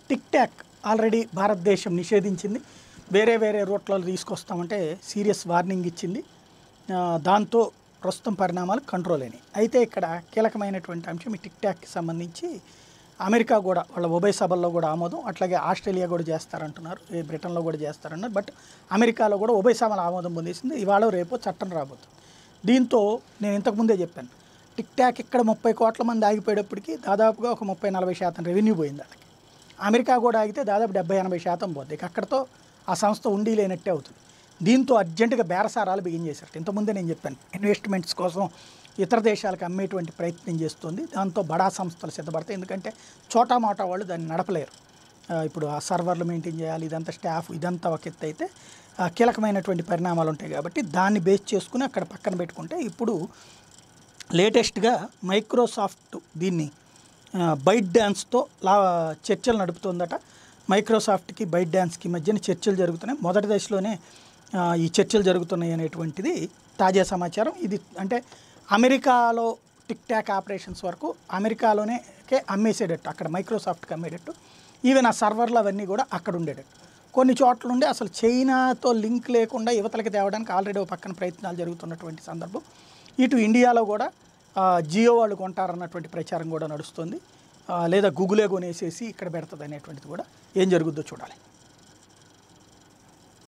tick talk already భారతదేశం నిషేధించింది వేరే వేరే రూట్లలో తీసుకొస్తామంటే సీరియస్ వార్నింగ్ ఇచ్చింది ఆ, దాంతో ప్రస్తుతం పరిణామాలు కంట్రోల్ అయినాయి అయితే ఇక్కడ కీలకమైనటువంటి అంశం ఈ టిక్ టాక్కి సంబంధించి అమెరికా కూడా వాళ్ళ ఉభయ సభల్లో కూడా ఆమోదం అట్లాగే ఆస్ట్రేలియా కూడా చేస్తారంటున్నారు ఏ బ్రిటన్లో కూడా చేస్తారన్నారు బట్ అమెరికాలో కూడా ఉభయ సభల ఆమోదం పొందేసింది ఇవాళ రేపు చట్టం రాబోతుంది దీంతో నేను ఇంతకుముందే చెప్పాను టిక్ టాక్ ఇక్కడ ముప్పై కోట్ల మంది ఆగిపోయేటప్పటికి దాదాపుగా ఒక ముప్పై నలభై శాతం రెవెన్యూ పోయింది వాళ్ళకి అమెరికా కూడా ఆగితే దాదాపు డెబ్బై ఎనభై శాతం పోద్ది ఇక అక్కడతో ఆ సంస్థ ఉండి లేనట్టే అవుతుంది దీంతో అర్జెంటుగా బేరసారాలు బిగిన్ చేశారు ఇంతకుముందే నేను చెప్పాను ఇన్వెస్ట్మెంట్స్ కోసం ఇతర దేశాలకు అమ్మేటువంటి ప్రయత్నం చేస్తుంది దాంతో బడా సంస్థలు సిద్ధపడతాయి ఎందుకంటే చోటా మోటా వాళ్ళు దాన్ని నడపలేరు ఆ, ఇప్పుడు ఆ సర్వర్లు మెయింటైన్ చేయాలి ఇదంతా స్టాఫ్ ఇదంతా ఒక ఎత్తు అయితే ఆ, కీలకమైనటువంటి పరిణామాలు ఉంటాయి కాబట్టి దాన్ని బేస్ చేసుకుని అక్కడ పక్కన పెట్టుకుంటే ఇప్పుడు లేటెస్ట్గా మైక్రోసాఫ్ట్ దీన్ని ఆ, బైట్ డ్యాన్స్తో లా చర్చలు నడుపుతుందట మైక్రోసాఫ్ట్కి బైట్ డ్యాన్స్కి మధ్యన చర్చలు జరుగుతున్నాయి మొదటి దశలోనే ఆ, ఈ చర్చలు జరుగుతున్నాయి అనేటువంటిది తాజా సమాచారం ఇది అంటే అమెరికాలో టిక్ టాక్ ఆపరేషన్స్ వరకు అమెరికాలోనే కే అమ్మేసేటట్టు అక్కడ మైక్రోసాఫ్ట్కి అమ్మేటట్టు ఈవెన్ ఆ సర్వర్లు అవన్నీ కూడా అక్కడ ఉండేటట్టు కొన్ని చోట్ల ఉండి అసలు చైనాతో లింక్ లేకుండా యువతలకి తేవడానికి ఆల్రెడీ ఒక పక్కన ప్రయత్నాలు జరుగుతున్నటువంటి సందర్భం ఇటు ఇండియాలో కూడా ఆ, జియో వాళ్ళు కొంటారన్నటువంటి ప్రచారం కూడా నడుస్తుంది ఆ, లేదా గూగులే కొనేసేసి ఇక్కడ పెడుతుంది అనేటువంటిది కూడా ఏం జరుగుద్దో చూడాలి